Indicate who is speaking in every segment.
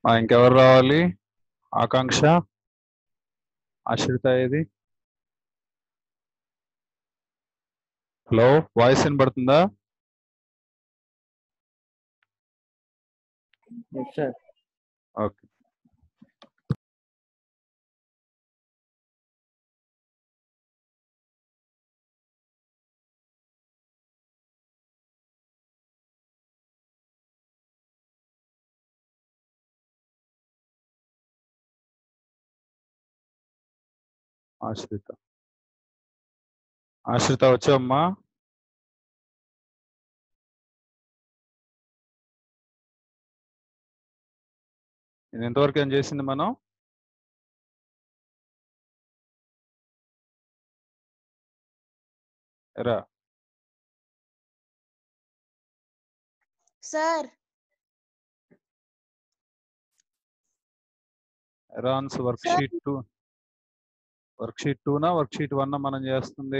Speaker 1: ఆ, ఇంకెవరు రావాలి ఆకాంక్ష ఆశ్రిత ఏది హలో వాయిస్ వినబడుతుందా
Speaker 2: సార్
Speaker 1: ఓకే ఆశ్రిత ఆశ్రిత వచ్చావమ్మా ఇది ఎంతవరకు ఏం చేసింది మనం ఎరా
Speaker 3: సార్
Speaker 1: ఎరాన్స్ work
Speaker 3: Sir.
Speaker 1: Sheet two worksheet టూనా వర్క్ షీట్ వన్ మనం చేస్తుంది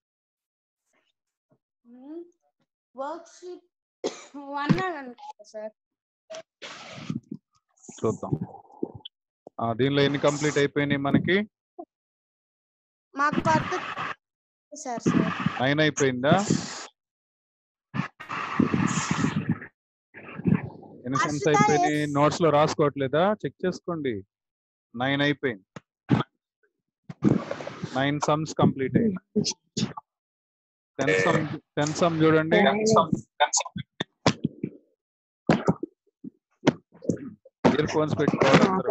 Speaker 3: వర్క్ షీట్ వన్ అని అనుకుంటా సార్
Speaker 1: చూద్దాం ఆ, దీనిలో ఎన్ని కంప్లీట్ అయిపోయినాయి మనకి
Speaker 3: మాకు పద్ధతి సార్ సార్
Speaker 1: నైన్ అయిపోయిందా ఎన్ని సమ్స్
Speaker 3: అశ్విత
Speaker 1: అయిపోయినాయి
Speaker 3: yes.
Speaker 1: నోట్స్ లో రాసుకోవట్లేదా చెక్ చేసుకోండి నైన్ అయిపోయింది నైన్ సమ్స్ కంప్లీట్ అయ్యింది టెన్ సమ్ టెన్ సమ్ చూడండి ఇయర్ ఫోన్స్ పెట్టుకోవాలి అందరూ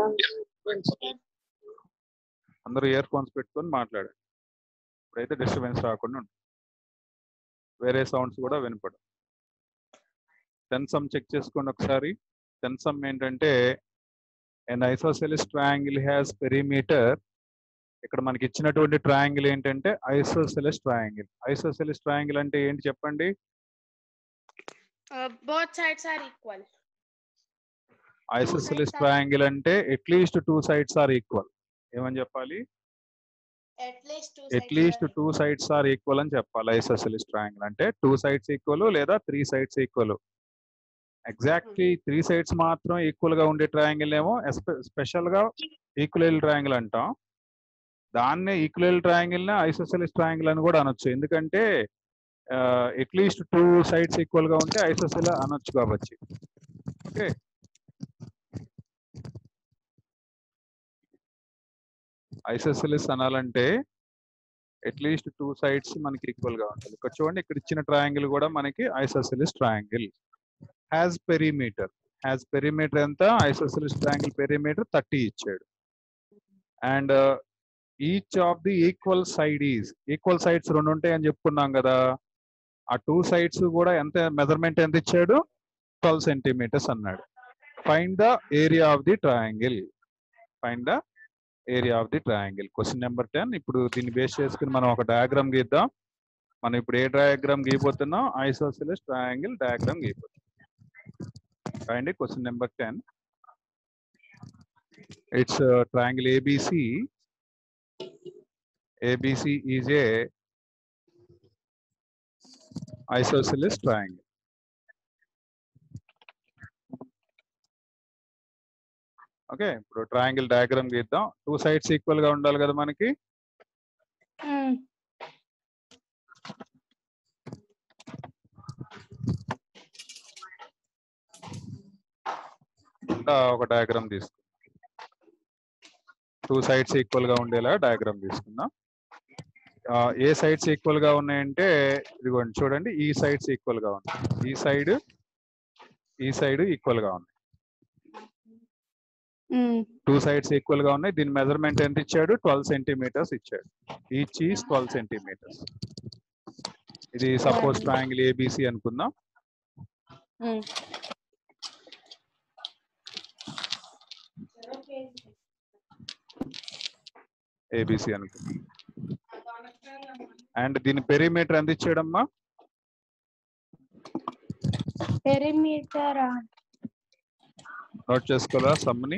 Speaker 1: అందరూ ఇయర్ ఫోన్స్ పెట్టుకొని మాట్లాడండి ఇప్పుడైతే డిస్టర్బెన్స్ రాకుండా ఉంటుంది వేరే సౌండ్స్ కూడా వినపడు టెన్ సమ్ చెక్ చేసుకోండి ఒకసారి టెన్ సమ్ ఏంటంటే and isosceles triangle has perimeter ఇక్కడ మనకి ఇచ్చినటువంటి ట్రయాంగిల్ ఏంటంటే ఐసోసెలిస్ ట్రయాంగిల్ ఐసోసెలిస్ ట్రయాంగిల్ అంటే ఏంటి చెప్పండి
Speaker 3: both sides are equal
Speaker 1: isosceles
Speaker 3: sides are-
Speaker 1: triangle అంటే at least two sides are equal ఏమని చెప్పాలి
Speaker 3: at least
Speaker 1: at least two sides are equal అని చెప్పాలి ఐసోసెలిస్ ట్రయాంగిల్ అంటే టూ సైడ్స్ ఈక్వల్ లేదా three sides equal exactly three sides మాత్రం ఈక్వల్ గా ఉండే ట్రయాంగిల్ ఏమో స్పెషల్ గా ఈక్వల్ ట్రయాంగిల్ అంటాం దాన్నే ఈక్వల్ ట్రయాంగిల్ నే ఐసోసెలిస్ ట్రయాంగిల్ అని కూడా అనొచ్చు ఎందుకంటే అట్లీస్ట్ టూ సైడ్స్ ఈక్వల్ గా ఉంటే ఐసోసెల్ అనొచ్చు కాబట్టి ఓకే ఐసోసెలిస్ అనాలంటే అట్లీస్ట్ టూ సైడ్స్ మనకి ఈక్వల్ గా ఉండాలి ఇక్కడ చూడండి ఇక్కడ ఇచ్చిన ట్రయాంగిల్ కూడా మనకి isosceles triangle has perimeter has perimeter ఎంత ఐసోసెలిస్ ట్రయాంగిల్ పెరిమీటర్ థర్టీ ఇచ్చాడు and each of the equal side is equal sides రెండు ఉంటాయి అని చెప్పుకున్నాం కదా ఆ టూ సైడ్స్ కూడా ఎంత మెజర్మెంట్ ఎంత ఇచ్చాడు ట్వెల్వ్ సెంటీమీటర్స్ అన్నాడు find the area of the triangle find the area of the triangle question number ten ఇప్పుడు దీన్ని బేస్ చేసుకుని మనం ఒక డయాగ్రామ్ గీద్దాం మనం ఇప్పుడు ఏ డయాగ్రామ్ గీయబోతున్నాం ఐసోసిలస్ ట్రయాంగిల్ డయాగ్రామ్ గీయబోతున్నాం రాయండి question number ten it's triangle ABC ABC is a isosceles triangle okay ఇప్పుడు ట్రయాంగిల్ డయాగ్రామ్ గీద్దాం టూ సైడ్స్ ఈక్వల్ గా ఉండాలి కదా మనకి ఇలా ఒక డయాగ్రామ్ తీసుకుందాం టూ సైడ్స్ ఈక్వల్ గా ఉండేలా డయాగ్రామ్ తీసుకుందాం ఆ, ఏ సైడ్స్ ఈక్వల్ గా ఉన్నాయంటే ఇదిగోండి చూడండి ఈ సైడ్స్ ఈక్వల్ గా ఉన్నాయి ఈ సైడ్ ఈ సైడ్ ఈక్వల్ గా ఉన్నాయి టూ సైడ్స్ ఈక్వల్ గా ఉన్నాయి దీని మెజర్మెంట్ ఎంత ఇచ్చాడు ట్వెల్వ్ సెంటీమీటర్స్ ఇచ్చాడు ఈచ్ ఈస్ ట్వెల్వ్ సెంటీమీటర్స్ ఇది సపోజ్ ట్రయాంగిల్ ఏబిసి అనుకుందాం ఏబిసి అనుకుందాం అండ్ దీని పెరిమీటర్ ఎంత ఇచ్చాడమ్మా
Speaker 3: పెరిమీటర్
Speaker 1: నోట్ చేసుకోవాలా సమ్ని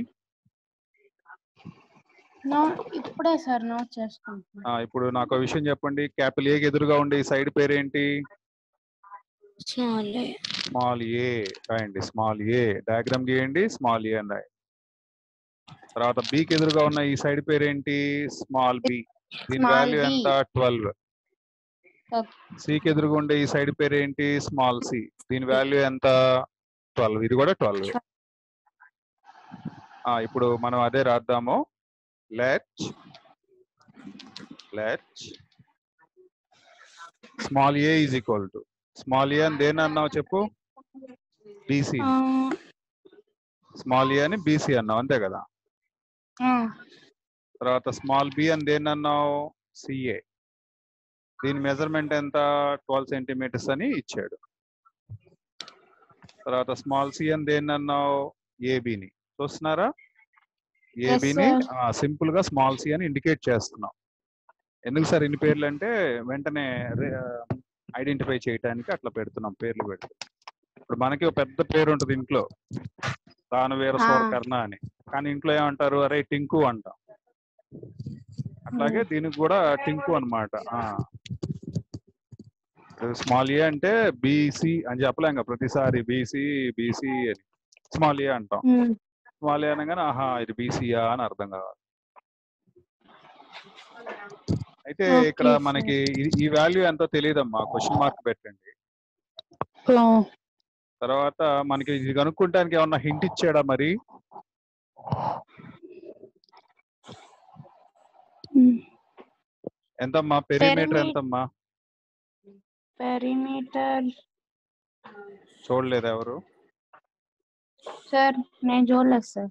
Speaker 3: నో ఇప్పుడే సార్ నోట్ చేసుకుంటున్నా
Speaker 1: ఆ, ఇప్పుడు నాకు ఒక విషయం చెప్పండి క్యాపిటల్ ఏకి ఎదురుగా ఉండే ఈ సైడ్ పేరేంటి
Speaker 3: స్మాల్
Speaker 1: స్మాల్ ఏ రాయండి స్మాల్ ఏ డయాగ్రామ్ గీయండి స్మాల్ ఏ అని రాయండి తర్వాత బికి ఎదురుగా ఉన్న ఈ సైడ్ పేరు ఏంటి స్మాల్ బి దీని
Speaker 3: Small
Speaker 1: వాల్యూ
Speaker 3: b.
Speaker 1: ఎంత ట్వెల్వ్
Speaker 3: Okay.
Speaker 1: సికి ఎదురుగా ఉండే ఈ సైడ్ పేరు ఏంటి స్మాల్ సి దీని వాల్యూ ఎంత ట్వెల్వ్ ఇది కూడా ట్వెల్వ్ ఇప్పుడు మనం అదే రాద్దాము let let small a is equal to small a అని దేని అన్నావు చెప్పు బీసీ
Speaker 3: Uh,
Speaker 1: స్మాల్ ఏ అని బీసీ అన్నావు అంతే కదా
Speaker 3: uh,
Speaker 1: తర్వాత స్మాల్ బి అని దేన్ని అన్నావు సిఏ దీని మెజర్మెంట్ ఎంత ట్వెల్వ్ సెంటీమీటర్స్ అని ఇచ్చాడు తర్వాత స్మాల్ సి అని దేన్ని అన్నావు ఏబిని చూస్తున్నారా ఏబిని సింపుల్ గా స్మాల్ సి అని ఇండికేట్ చేస్తున్నాం ఎందుకు సార్ ఇన్ని పేర్లు అంటే వెంటనే ఐడెంటిఫై చేయడానికి అట్లా పెడుతున్నాం పేర్లు పెట్టి ఇప్పుడు మనకి ఒక పెద్ద పేరు ఉంటుంది ఇంట్లో దానవీర
Speaker 3: ఆ.
Speaker 1: సోరకర్ణ అని కానీ ఇంట్లో ఏమంటారు అరే టింకు అంటాం అట్లాగే దీనికి కూడా టింకు అనమాట స్మాల్ ఏ అంటే బీసీ అని చెప్పలేం కదా ప్రతిసారి బీసీ బీసీ అని స్మాల్ ఏ అంటాం
Speaker 3: mm,
Speaker 1: స్మాల్ ఏ అనగానే ఆహా ఇది బీసీయా అని అర్థం కావాలి అయితే
Speaker 3: Okay,
Speaker 1: ఇక్కడ
Speaker 3: sir.
Speaker 1: మనకి ఈ- ఈ వాల్యూ ఎంతో తెలియదమ్మా క్వశ్చన్ మార్క్ పెట్టండి
Speaker 3: oh,
Speaker 1: తర్వాత మనకి ఇది కనుక్కుంటానికి ఏమన్నా హింట్ ఇచ్చాడా మరి
Speaker 3: mm.
Speaker 1: ఎంతమ్మా పెరిమీటర్
Speaker 3: Perimeter-
Speaker 1: ఎంతమ్మా
Speaker 3: Perimeter,
Speaker 1: చూడలేదు ఎవరు
Speaker 3: సార్ నేను చూడలేదు సార్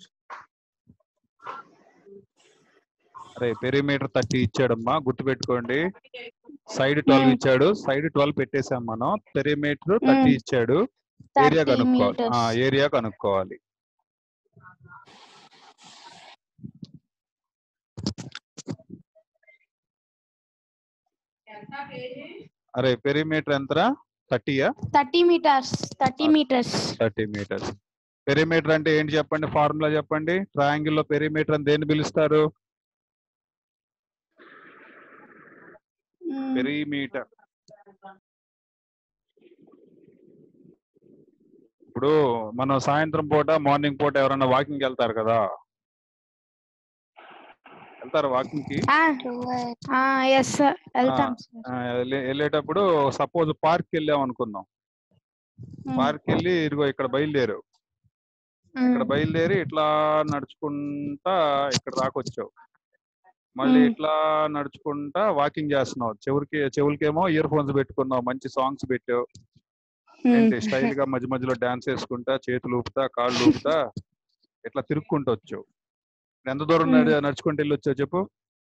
Speaker 1: అరే పెరిమీటర్ థర్టీ ఇచ్చాడమ్మా గుర్తుపెట్టుకోండి సైడ్ ట్వెల్వ్
Speaker 3: Hmm.
Speaker 1: ఇచ్చాడు సైడ్ ట్వెల్వ్ పెట్టేశాం మనం పెరిమీటర్ థర్టీ
Speaker 3: Hmm.
Speaker 1: ఇచ్చాడు ఏరియా
Speaker 3: 30
Speaker 1: కనుక్కోవాలి
Speaker 3: meters.
Speaker 1: ఏరియా కనుక్కోవాలి అరే పెరిమీటర్ ఎంతరా థర్టీయా
Speaker 3: thirty metres thirty
Speaker 1: Ah.
Speaker 3: Metres
Speaker 1: thirty metres perimeter అంటే ఏంటి చెప్పండి ఫార్ములా చెప్పండి ట్రయాంగిల్ లో పెరిమీటర్ అని దేన్ని పిలుస్తారు పెరిమీటర్ ఇప్పుడు మనం సాయంత్రం పూట మార్నింగ్ పూట ఎవరైనా వాకింగ్ వెళ్తారు కదా వెళ్తారు వాకింగ్ కి
Speaker 3: ఎస్ సార్ వెళ్తాం సార్
Speaker 1: ఆ, వెళ్ళే- వెళ్ళేటప్పుడు సపోజ్ పార్క్ వెళ్ళాం అనుకుందాం పార్క్ వెళ్ళి ఇదిగో ఇక్కడ బయలుదేరు ఇక్కడ బయలుదేరి ఇట్లా నడుచుకుంటా ఇక్కడ రాకొచ్చావు మళ్ళీ
Speaker 3: మ్మ్.
Speaker 1: ఇట్లా నడుచుకుంటా వాకింగ్ చేస్తున్నావు చెవులకి చెవులకేమో ఇయర్ ఫోన్స్ పెట్టుకున్నావు మంచి సాంగ్స్ పెట్టావు ఏంటి స్టైల్ గా మధ్య మధ్యలో డాన్స్ వేసుకుంటా చేతులు ఊపుతా కాళ్ళు ఊపుతా ఇట్లా తిరుక్కుంటూ వచ్చావు ఎంత దూరం
Speaker 3: మ్మ్.
Speaker 1: నడి- నడుచుకుంటూ వెళ్ళి వచ్చావు చెప్పు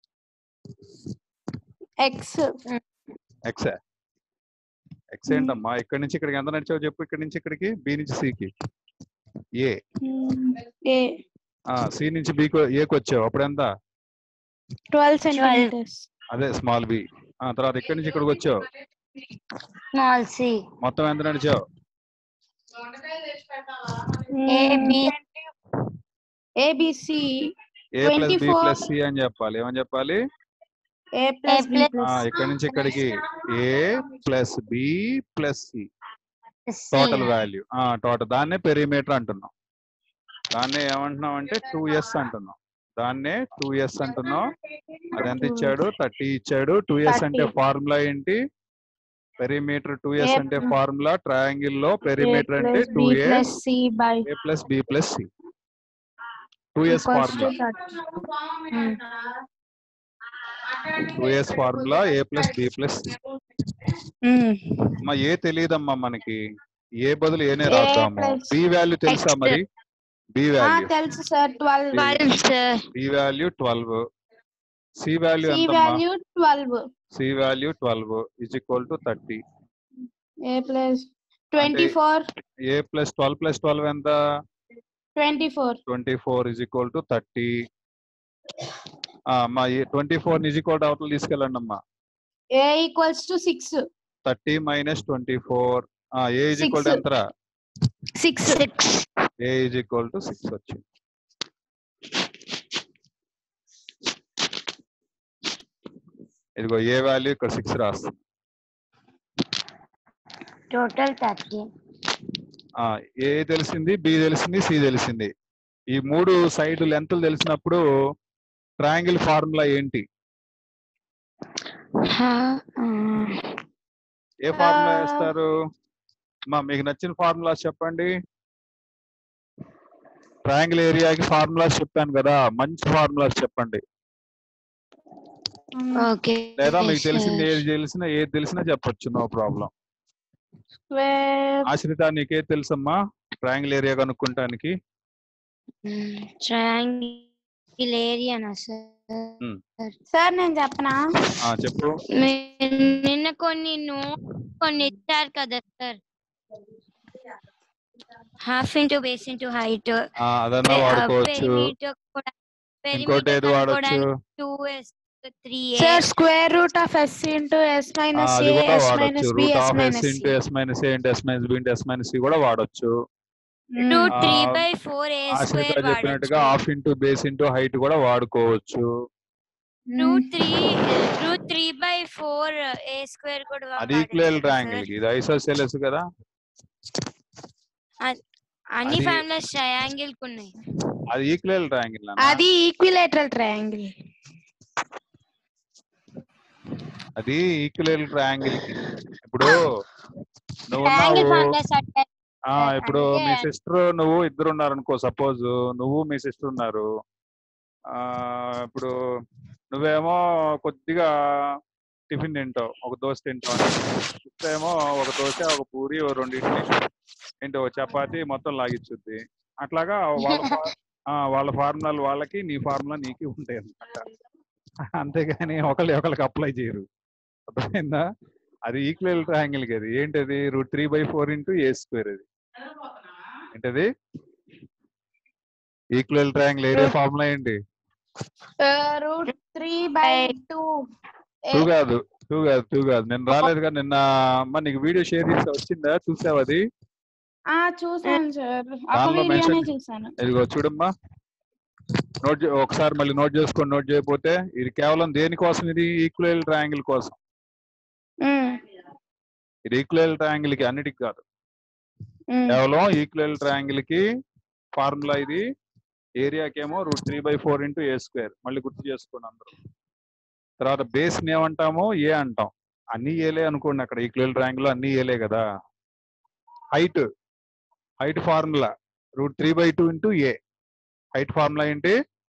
Speaker 3: ఎక్స్
Speaker 1: ఎక్స్ ఎక్స్ ఏంటమ్మా ఇక్కడి నుంచి ఇక్కడికి ఎంత నడిచావు చెప్పు ఇక్కడి నుంచి ఇక్కడికి బి నుంచి సికి ఏ
Speaker 3: ఏ
Speaker 1: సి నుంచి బికి ఏకి వచ్చావు అప్పుడు ఎంత
Speaker 3: ట్వెల్వ్ సెంటీమీటర్స్
Speaker 1: అదే స్మాల్ బి తర్వాత ఇక్కడి నుంచి ఇక్కడికి వచ్చావు
Speaker 2: స్మాల్ సి
Speaker 1: మొత్తం ఎంత నడిచావు
Speaker 2: AB.
Speaker 3: ABC
Speaker 1: A plus B
Speaker 3: 24.
Speaker 1: Plus C అని చెప్పాలి ఏమని చెప్పాలి
Speaker 3: ఏ ప్లస్ బి
Speaker 2: plus-
Speaker 1: ఆ,
Speaker 3: ప్లస్
Speaker 1: ఇక్కడి నుంచి ఇక్కడికి A plus B plus C total value total దాన్నే పెరిమీటర్ అంటున్నాం దాన్నే ఏమంటున్నాం అంటే టూ ఎస్ అంటున్నాం దాన్నే టూ ఎస్ అంటున్నాం అది ఎంత ఇచ్చాడు థర్టీ ఇచ్చాడు టూ ఎస్ అంటే
Speaker 3: 30.
Speaker 1: ఫార్ములా ఏంటి పెరిమీటర్ టూ ఎస్
Speaker 3: A
Speaker 1: అంటే
Speaker 3: plus-
Speaker 1: ఫార్ములా ట్రయాంగిల్ లో పెరిమీటర్ అంటే two
Speaker 3: B
Speaker 1: A
Speaker 3: plus C by
Speaker 1: A plus B plus C two yes formula two yes formula A plus B plus C అమ్మా A తెలియదమ్మా మనకి A బదులు ఏనే
Speaker 3: A
Speaker 1: రాద్దాము
Speaker 3: plus
Speaker 1: B value తెలుసా
Speaker 2: X.
Speaker 1: మరి బి వాల్యూ
Speaker 3: తెలుసు sir twelve
Speaker 2: twelve sir
Speaker 1: B value twelve C value
Speaker 3: C
Speaker 1: ఎంతమ్మా
Speaker 3: value twelve
Speaker 1: C value twelve is equal to thirty
Speaker 3: A plus twenty four
Speaker 1: A plus twelve plus twelve ఎంత
Speaker 3: twenty four
Speaker 1: twenty four is equal to thirty అమ్మా twenty four is equal to అవతల తీసుకెళ్ళండి అమ్మా
Speaker 3: A equals to six
Speaker 1: thirty minus twenty four A is equal to
Speaker 3: Six.
Speaker 1: ఎంతరా
Speaker 3: six
Speaker 2: six
Speaker 1: A is equal to six వచ్చింది ఇదిగో A value ఇక్కడ six రాస్తుంది
Speaker 2: total thirty
Speaker 1: ఆ, ఏ తెలిసింది బి తెలిసింది సి తెలిసింది ఈ మూడు సైడ్ లెంత్లు తెలిసినప్పుడు ట్రయాంగిల్ ఫార్ములా ఏంటి ఏ ఫార్ములా
Speaker 3: ఆ.
Speaker 1: వేస్తారు మా మీకు నచ్చిన ఫార్ములాస్ చెప్పండి ట్రయాంగిల్ ఏరియాకి ఫార్ములాస్ చెప్పాను కదా మంచి ఫార్ములాస్ చెప్పండి
Speaker 2: ఓకే
Speaker 1: లేదా మీకు తెలిసింది ఏది తెలిసినా ఏది తెలిసినా చెప్పొచ్చు నో ప్రాబ్లం
Speaker 3: స్క్వేర్
Speaker 1: ఆశ్రిత నీకేది తెలుసమ్మా ట్రయాంగిల్ ఏరియా కనుక్కుంటానికి
Speaker 2: ట్రయాంగిల్ ఏరియానా సార్
Speaker 1: Hmm.
Speaker 3: సార్ నేను చెప్పనా
Speaker 1: ఆ, చెప్పు
Speaker 2: నిన్న కొన్ని నో- కొన్ని ఇచ్చారు కదా sir half into base into height
Speaker 1: ఆ, అదన్నా వాడుకోవచ్చు ఇంకోటి ఏది వాడచ్చు
Speaker 2: two S three
Speaker 3: sir square root of S into S
Speaker 1: ఆ,
Speaker 3: మైనస్
Speaker 1: అది
Speaker 3: ఏ
Speaker 1: కూడా
Speaker 3: ఎస్
Speaker 1: వాడచ్చు
Speaker 3: minus B
Speaker 1: root
Speaker 3: S
Speaker 1: of S
Speaker 3: minus
Speaker 1: into S minus A into S minus B into S minus C కూడా వాడచ్చు
Speaker 2: root three
Speaker 1: ఆ,
Speaker 2: by four A
Speaker 1: Ashritha
Speaker 2: square
Speaker 1: చెప్పినట్టుగా
Speaker 2: వాడచ్చు
Speaker 1: half into base into height కూడా వాడుకోవచ్చు
Speaker 2: root three root three by four A square కూడా
Speaker 1: అది
Speaker 2: వాడొచ్చు
Speaker 1: ఈక్వల్
Speaker 2: కదా
Speaker 1: ట్రయాంగిల్
Speaker 2: సార్?
Speaker 1: ఇది ఐసోసెలస్ కదా
Speaker 2: అన్ని
Speaker 1: అది-
Speaker 2: ఫ్యామిలీస్ ట్రయాంగిల్ కు ఉన్నాయి
Speaker 1: అది ఈక్వల్ ట్రయాంగిల్
Speaker 3: అది ఈక్విలేటరల్ ట్రయాంగిల్
Speaker 1: అది ఈక్వల్ ట్రయాంగిల్ కి ఇప్పుడు నువ్వు
Speaker 2: ట్రయాంగిల్
Speaker 1: ఉన్నావు
Speaker 2: ఫార్ములాస్ అంటే
Speaker 1: ఆ ఇప్పుడు
Speaker 2: అందుకే-
Speaker 1: మీ సిస్టర్ నువ్వు ఇద్దరు ఉన్నారు అనుకో సపోజ్ నువ్వు మీ సిస్టర్ ఉన్నారు ఆ ఇప్పుడు నువ్వేమో కొద్దిగా టిఫిన్ తింటావు ఒక దోశ తింటావు సిస్టర్ ఏమో ఒక దోశ ఒక పూరి ఓ రెండు ఇడ్లీ ఏంటో ఒక చపాతి మొత్తం లాగిచ్చుద్ది అట్లాగా వాళ్ళ ఫా- ఆ, వాళ్ళ ఫార్ములాలు వాళ్ళకి నీ ఫార్ములా నీకు ఉంటాయి అన్నమాట అంతేగాని ఒకళ్ళు ఒకళ్ళకి అప్లై చేయరు అర్థమైందా అది ఈక్వల్ ట్రయాంగిల్ అది ఏంటది root three by four into A square అది ఏంటది ఈక్వల్ ట్రయాంగిల్ ఏరియా ఫార్ములా ఏంటి
Speaker 3: root three by two
Speaker 1: two కాదు టూ కాదు టూ కాదు నేను రాలేదుగా నిన్న అమ్మ నీకు వీడియో షేర్ చేసి వచ్చిందా చూసావు అది
Speaker 3: ఆ చూసాను సార్ ఒక
Speaker 1: దానిలో
Speaker 3: వీడియోనే
Speaker 1: mention-
Speaker 3: చూసాను
Speaker 1: ఇదిగో చూడమ్మా నోట్ ఒకసారి మళ్ళీ నోట్ చేసుకొని నోట్ చేయకపోతే ఇది కేవలం దేనికోసం ఇది ఈక్వల్ ట్రయాంగిల్ కోసం
Speaker 3: ఉమ్,
Speaker 1: ఇది ఈక్వల్ ట్రయాంగిల్ కి అన్నిటికి కాదు
Speaker 3: ఉమ్.
Speaker 1: కేవలం ఈక్వల్ ట్రయాంగిల్ కి ఫార్ములా ఇది ఏరియాకి ఏమో root three by four into A square మళ్ళీ గుర్తు చేసుకోండి అందరూ తర్వాత బేస్ ఏమంటాము ఏ అంటాం అన్ని ఏలే అనుకోండి అక్కడ ఈక్వల్ ట్రయాంగిల్ అన్ని ఏలే కదా height height formula root three by two into A height formula ఏంటి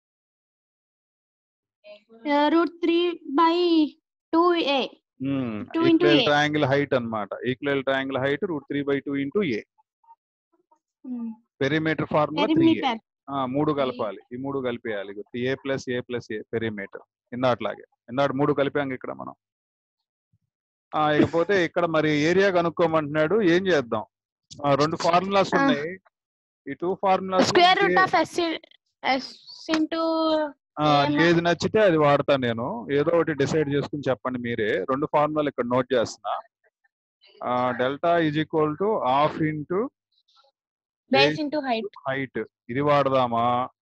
Speaker 3: root three by two A Two into
Speaker 1: equal
Speaker 3: A.
Speaker 1: Triangle height అన్నమాట equal triangle height root three by two into A perimeter formula three A
Speaker 3: perimeter
Speaker 1: ఆ, మూడు కలపాలి ఈ మూడు కలిపేయాలి A plus A plus A perimeter ఇందాట్లాగే ఇందాటి మూడు కలిపాం ఇక్కడ మనం ఆ ఇకపోతే ఇక్కడ మరి ఏరియా కనుక్కోమంటున్నాడు ఏం చేద్దాం ఆ, రెండు ఫార్ములాస్
Speaker 3: ఆ.
Speaker 1: ఉన్నాయి ఈ two formulas
Speaker 3: square root of S S into ఏమన్నా?
Speaker 1: ఏది నచ్చితే అది వాడతా నేను ఏదో ఒకటి డిసైడ్ చేసుకుని చెప్పండి మీరే రెండు ఫార్ములాలు ఇక్కడ నోట్ చేస్తున్నా delta is equal to half into
Speaker 3: base into height
Speaker 1: height ఇది వాడదామా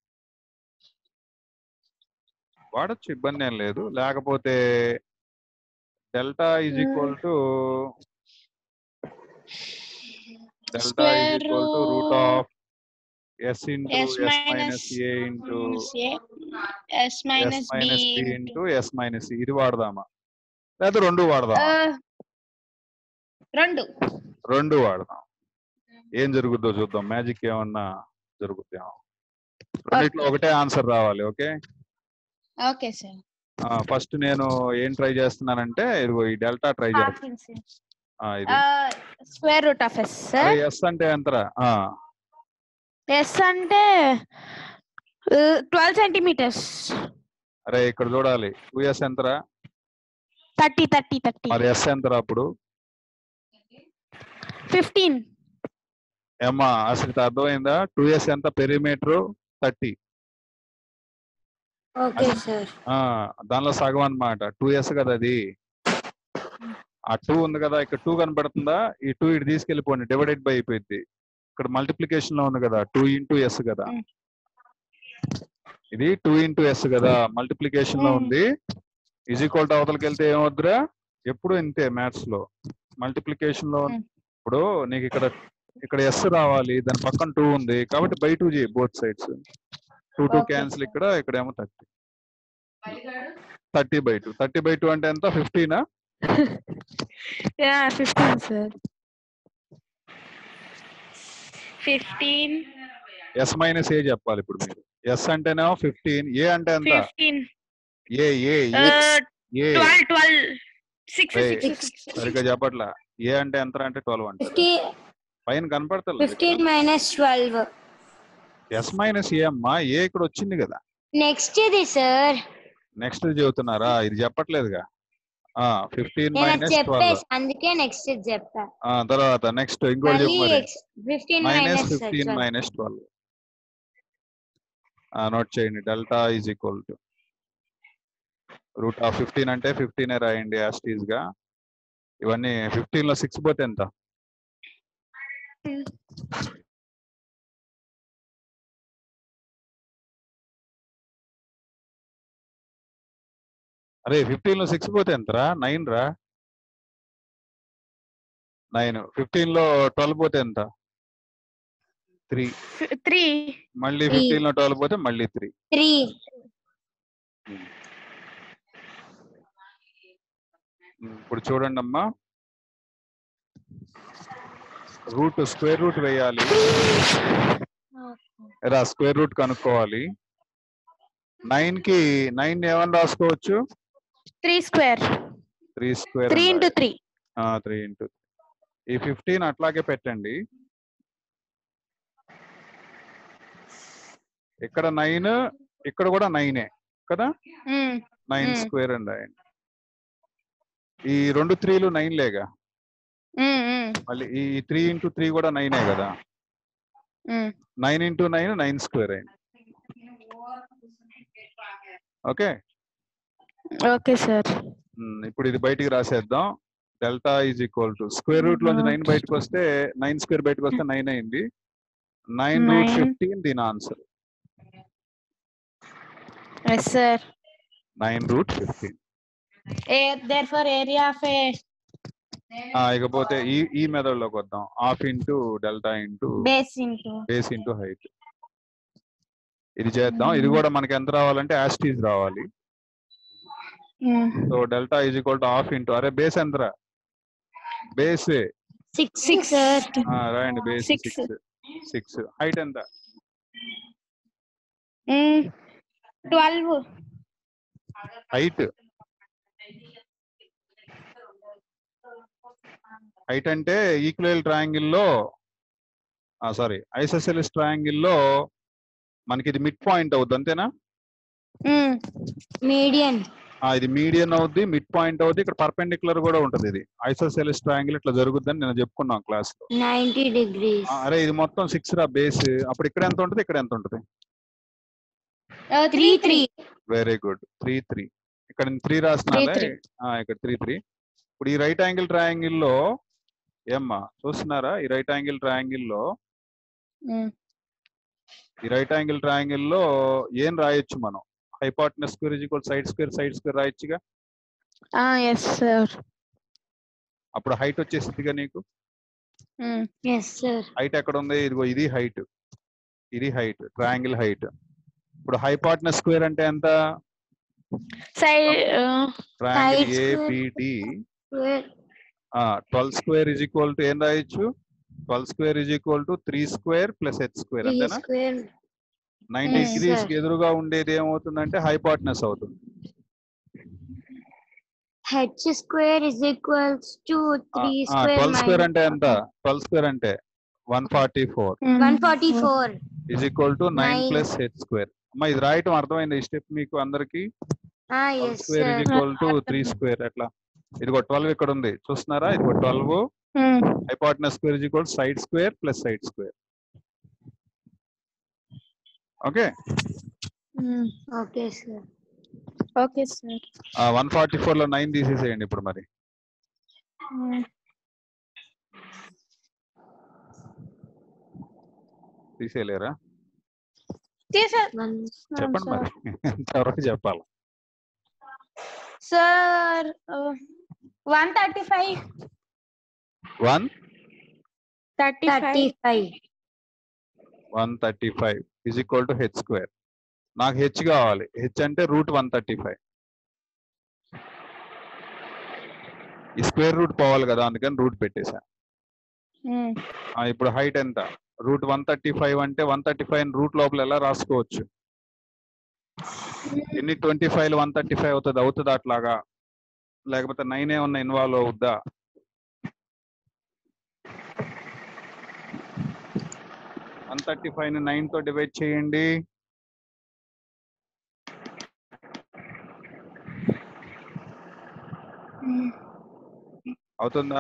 Speaker 1: వాడచ్చు ఇబ్బంది ఏం లేదు లేకపోతే delta is equal to delta is
Speaker 3: Square
Speaker 1: equal to root
Speaker 3: root
Speaker 1: of S into
Speaker 3: S
Speaker 1: S
Speaker 3: minus
Speaker 1: minus A into
Speaker 3: S
Speaker 1: S
Speaker 3: minus B
Speaker 1: minus B into S minus ఇది వాడదామా లేదా రెండు వాడదామా
Speaker 3: రెండు
Speaker 1: రెండు వాడదాం ఏం జరుగుద్దో చూద్దాం మ్యాజిక్ ఏమన్నా జరుగుద్దాం రెండిట్లో ఒకటే ఆన్సర్ రావాలి ఓకే
Speaker 3: ఓకే సార్
Speaker 1: ఫస్ట్ నేను ఏం ట్రై చేస్తున్నానంటే ఇదిగో ఈ డెల్టా ట్రై చేస్తాను ఆ, ఇది
Speaker 3: square root of S sir
Speaker 1: S అంటే ఎంతరా ఆ,
Speaker 3: ఎస్ అంటే ట్వెల్వ్ సెంటీమీటర్స్
Speaker 1: అరే ఇక్కడ చూడాలి టూ ఎస్ ఎంతరా
Speaker 3: థర్టీ థర్టీ థర్టీ
Speaker 1: మరి ఎస్ ఎంతరా అప్పుడు
Speaker 3: ఫిఫ్టీన్
Speaker 1: ఏమ్మా అసలు అర్థమైందా టూ ఎస్ ఎంత పెరిమీటర్ థర్టీ
Speaker 2: ఓకే సార్
Speaker 1: దానిలో సగం అన్నమాట టూ ఎస్ కదా అది ఆ టూ ఉంది కదా ఇక్కడ టూ కనబడుతుందా ఈ టూ ఇటు తీసుకెళ్ళిపోండి డివైడెడ్ బై అయిపోయింది ఇక్కడ మల్టిప్లికేషన్ లో ఉంది కదా టూ ఇంటూ ఎస్ కదా
Speaker 3: Mm.
Speaker 1: ఇది టూ ఇంటూ ఎస్ కదా మల్టిప్లికేషన్ లో
Speaker 3: Mm.
Speaker 1: ఉంది ఈజ్ ఈక్వల్ టు అవతలకి వెళ్తే ఏమవుద్దురా ఎప్పుడు ఇంతే మ్యాథ్స్ లో మల్టిప్లికేషన్ లో
Speaker 3: Mm.
Speaker 1: ఇప్పుడు నీకు ఇక్కడ ఇక్కడ ఎస్ రావాలి దాని పక్కన టూ ఉంది కాబట్టి బై టూ చేయి both sides two two
Speaker 3: Okay,
Speaker 1: cancel ఇక్కడ ఇక్కడేమో thirty thirty by two thirty by two అంటే ఎంత ఫిఫ్టీనా
Speaker 4: yeah fifteen sir fifteen
Speaker 1: S minus A చెప్పాలి ఇప్పుడు మీరు ఎస్ అంటేనేమో ఫిఫ్టీన్ ఏ అంటే ఎంత
Speaker 4: fifteen
Speaker 1: A A A A
Speaker 4: twelve twelve six
Speaker 1: Hey.
Speaker 4: Six
Speaker 1: సరిగ్గా చెప్పట్లా ఏ అంటే ఎంత అంటే ట్వెల్వ్ అంటే
Speaker 2: ఫిఫ్టీ
Speaker 1: పైన కనపడతలేదు
Speaker 2: fifteen minus twelve
Speaker 1: S minus A అమ్మా ఏ ఇక్కడ వచ్చింది కదా
Speaker 2: నెక్స్ట్ ఇది సార్
Speaker 1: నెక్స్ట్ చెబుతున్నారా ఇది చెప్పట్లేదుగా ఫిఫ్టీన్
Speaker 2: నేను అది
Speaker 1: మైనస్ ట్వెల్వ్
Speaker 2: చెప్పేసి అందుకే నెక్స్ట్ ఇది చెప్పా
Speaker 1: తర్వాత నెక్స్ట్ ఇంకోటి
Speaker 2: మళ్ళీ
Speaker 1: చెప్పు మరి
Speaker 2: fifteen
Speaker 1: minus
Speaker 2: minus
Speaker 1: fifteen minus twelve note చేయండి delta is equal to root of fifteen అంటే ఫిఫ్టీన్ రాయండి యాస్టీస్ గా ఇవన్నీ ఫిఫ్టీన్ లో సిక్స్ పోతే ఎంత అరే ఫిఫ్టీన్ లో సిక్స్ పోతే ఎంతరా నైన్ రా నైన్ ఫిఫ్టీన్ లో ట్వెల్వ్ పోతే ఎంత త్రీ
Speaker 4: త్రీ
Speaker 1: మళ్ళీ
Speaker 2: Three.
Speaker 1: ఫిఫ్టీన్ లో ట్వెల్వ్ పోతే మళ్ళీ త్రీ
Speaker 2: త్రీ
Speaker 1: ఇప్పుడు చూడండి అమ్మా రూట్ స్క్వేర్ రూట్ వేయాలి రా స్క్వేర్ రూట్ కనుక్కోవాలి నైన్ కి నైన్ ఏమని రాసుకోవచ్చు
Speaker 4: three square
Speaker 1: three square
Speaker 4: three into three
Speaker 1: three into ఈ ఫిఫ్టీన్ అట్లాగే పెట్టండి ఇక్కడ నైన్ ఇక్కడ కూడా నైనే కదా నైన్
Speaker 4: Hmm.
Speaker 1: స్క్వేర్ అండి రాయండి ఈ రెండు త్రీలు నైన్ లేగా మళ్ళీ ఈ త్రీ ఇంటూ త్రీ కూడా నైనే కదా nine into nine nine square అయింది ఓకే
Speaker 4: ఓకే సార్
Speaker 1: ఇప్పుడు ఇది బయటికి రాసేద్దాం delta is equal to square root లోంచి నైన్ బయటకు వస్తే నైన్ స్క్వేర్ బయటకు వస్తే నైన్ అయింది నైన్ రూట్
Speaker 4: Nine.
Speaker 1: ఫిఫ్టీన్ దీని answer
Speaker 4: S sir
Speaker 1: nine root fifteen
Speaker 4: therefore area of A
Speaker 1: ఇకపోతే ఈ ఈ మెథడ్ లోకి వద్దాం half into delta into
Speaker 4: base into
Speaker 1: base into height ఇది చేద్దాం ఇది కూడా మనకి ఎంత రావాలంటే యాస్టీస్ రావాలి so delta is equal to half into అరే బేస్ ఎంతరా బేస్
Speaker 2: సిక్స్
Speaker 4: సిక్స్
Speaker 2: సార్
Speaker 1: రాయండి base
Speaker 4: Six.
Speaker 1: Six six height ఎంత
Speaker 4: ట్వెల్వ్
Speaker 1: హైట్ హైట్ అంటే ఈక్వల్ ట్రయాంగిల్ లో సారీ ఐసోసెలిస్ ట్రయాంగిల్ లో మనకి ఇది మిడ్ పాయింట్ అవుద్ది అంతేనా
Speaker 2: మీడియన్
Speaker 1: ఆ, ఇది మీడియన్ అవుద్ది మిడ్ పాయింట్ అవుద్ది ఇక్కడ పర్పెండిక్యులర్ కూడా ఉంటది ఇది ఐసోసెలిస్ ట్రయాంగిల్ ఇట్లా జరుగుద్దని నేను చెప్పుకున్నాం క్లాస్ లో
Speaker 2: నైన్టీ డిగ్రీస్
Speaker 1: ఆ, అరే ఇది మొత్తం సిక్స్ రా బేస్ అప్పుడు ఇక్కడ ఎంత ఉంటుంది ఇక్కడ ఎంత ఉంటుంది
Speaker 2: three three
Speaker 1: very good three three ఇక్కడ త్రీ రాసినాలే
Speaker 4: three.
Speaker 1: ఆ, ఇక్కడ త్రీ త్రీ ఇప్పుడు ఈ రైట్ యాంగిల్ ట్రయాంగిల్ లో ఏమ్మా చూస్తున్నారా ఈ రైట్ యాంగిల్ ట్రయాంగిల్ లో ఈ రైట్ యాంగిల్ ట్రయాంగిల్ లో ఏం రాయొచ్చు మనం hypotenuse square equal side square side square రాయొచ్చుగా
Speaker 4: ఎస్ సార్
Speaker 1: అప్పుడు హైట్ వచ్చేసిందిగా నీకు
Speaker 2: ఎస్ సార్
Speaker 1: హైట్ ఎక్కడ ఉంది ఇదిగో ఇది హైట్ ఇది హైట్ ట్రయాంగిల్ హైట్ ఇప్పుడు హైపార్ట్నస్ స్క్వేర్ అంటే ఎంత
Speaker 4: side
Speaker 1: triangle
Speaker 2: Side square.
Speaker 1: ABD twelve square is equal to ఏం రాయొచ్చు twelve square is equal to three square plus H square
Speaker 2: three
Speaker 1: అంతేనా
Speaker 2: square
Speaker 1: ninety
Speaker 2: Yes,
Speaker 1: degrees
Speaker 2: sir.
Speaker 1: కి ఎదురుగా ఉండేది ఏమవుతుందంటే హైపార్ట్నస్ అవుతుంది
Speaker 2: H square is equals to three square
Speaker 1: twelve square అంటే ఎంత ట్వెల్వ్ స్క్వేర్ అంటే one forty four
Speaker 2: one forty four
Speaker 1: is equal to nine
Speaker 2: Nine.
Speaker 1: Plus H square అమ్మా ఇది రాయటం అర్థమైంది ఈ స్టెప్ మీకు అందరికి twelve
Speaker 2: s
Speaker 1: square is
Speaker 2: sir
Speaker 1: equal to three square ఎట్లా ఇదిగో ట్వెల్వ్ ఇక్కడ ఉంది చూస్తున్నారా ఇదిగో twelve hypotenuse square is equal side square plus side square okay
Speaker 2: okay sir
Speaker 4: okay sir
Speaker 1: one forty four లో నైన్ తీసేసేయండి ఇప్పుడు మరి తీసేయలేరా చెప్పండి మరి ఎంతవరకు చెప్పాలి
Speaker 4: sir one thirty five
Speaker 1: one
Speaker 4: thirty
Speaker 2: thirty
Speaker 4: five
Speaker 2: five
Speaker 1: one thirty five is equal to h square నాకు హెచ్ కావాలి హెచ్ అంటే రూట్ వన్ థర్టీ ఫైవ్ ఈ స్క్వేర్ రూట్ పోవాలి కదా అందుకని రూట్ పెట్టేశా ఆ, ఇప్పుడు హైట్ ఎంత రూట్ వన్ థర్టీ ఫైవ్ అంటే వన్ థర్టీ ఫైవ్ రూట్ లోపల ఎలా రాసుకోవచ్చు ఎన్ని twenty five one thirty five అవుతుంది అవుతుంది అట్లాగా లేకపోతే నైన్ ఏమన్నా ఇన్వాల్వ్ అవుద్దా వన్ థర్టీ ఫైవ్ ని నైన్ తో డివైడ్ చేయండి అవుతుందా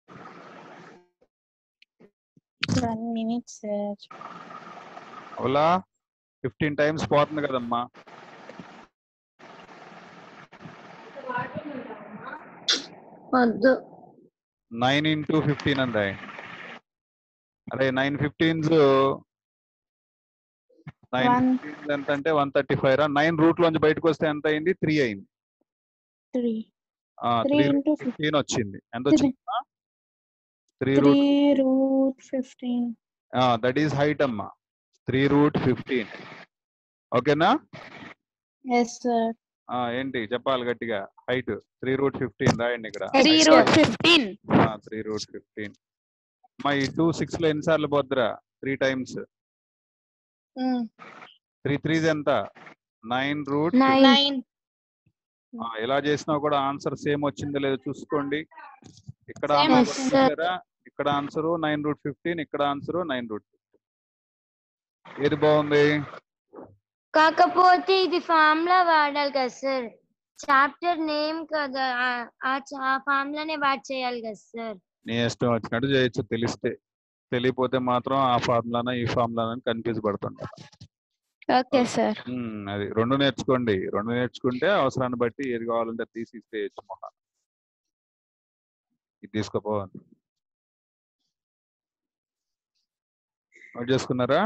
Speaker 4: వన్ మినిట్ సార్
Speaker 1: అవులా ఫిఫ్టీన్ టైమ్స్ పోతుంది కదమ్మా
Speaker 2: వద్దు
Speaker 1: నైన్ ఇంటూ ఫిఫ్టీన్ అంది అరే nine fifteens nine
Speaker 4: One.
Speaker 1: Fifteen ఎంత అంటే వన్ థర్టీ ఫైవ్ రా నైన్ రూట్ లోంచి బయటకు వస్తే ఎంత అయింది త్రీ అయింది
Speaker 4: three three
Speaker 1: three
Speaker 4: into
Speaker 1: fifteen వచ్చింది ఎంత
Speaker 4: Three.
Speaker 1: వచ్చింది three
Speaker 4: three
Speaker 1: root
Speaker 4: root fifteen
Speaker 1: that is height అమ్మా త్రీ రూట్ ఫిఫ్టీన్ ఓకేనా
Speaker 4: ఎస్ సార్
Speaker 1: ఆ, ఏంటి చెప్పాలి గట్టిగా హైట్ త్రీ రూట్ ఫిఫ్టీన్ రాయండి ఇక్కడ
Speaker 4: three root fifteen
Speaker 1: three root fifteen మా ఈ టూ సిక్స్ లో ఎన్నిసార్లు పోద్దురా త్రీ టైమ్స్ త్రీ త్రీస్ ఎంత నైన్ రూట్
Speaker 2: నైన్
Speaker 4: నైన్
Speaker 1: ఎలా చేసినా కూడా ఆన్సర్ సేమ్ వచ్చిందో లేదో చూసుకోండి ఇక్కడ
Speaker 4: Same
Speaker 1: answer
Speaker 2: వచ్చింది.
Speaker 1: చూసారా ఇక్కడ ఆన్సర్ నైన్ రూట్ ఫిఫ్టీన్ ఇక్కడ ఆన్సర్ నైన్ రూట్ ఏది బాగుంది
Speaker 2: కాకపోతే ఇది ఫార్ములా వాడాలి కదా సార్ చాప్టర్ నేమ్ కదా ఆ- ఆ చా- ఆ ఫార్ములానే వాడి చేయాలి కదా సార్
Speaker 1: నీ ఇష్టం వచ్చినట్టు చేయొచ్చు తెలిస్తే తెలియపోతే మాత్రం ఆ ఫార్ములానా ఈ ఫార్ములానా కన్ఫ్యూజ్ పడుతుంటా
Speaker 4: ఓకే సార్
Speaker 1: ఉమ్, అది రెండు నేర్చుకోండి రెండు నేర్చుకుంటే అవసరాన్ని బట్టి ఏది కావాలంటే అది తీసి ఇచ్చేయచ్చు మొహం ఇది తీసుకోపోవాలి నోట్ చేసుకున్నారా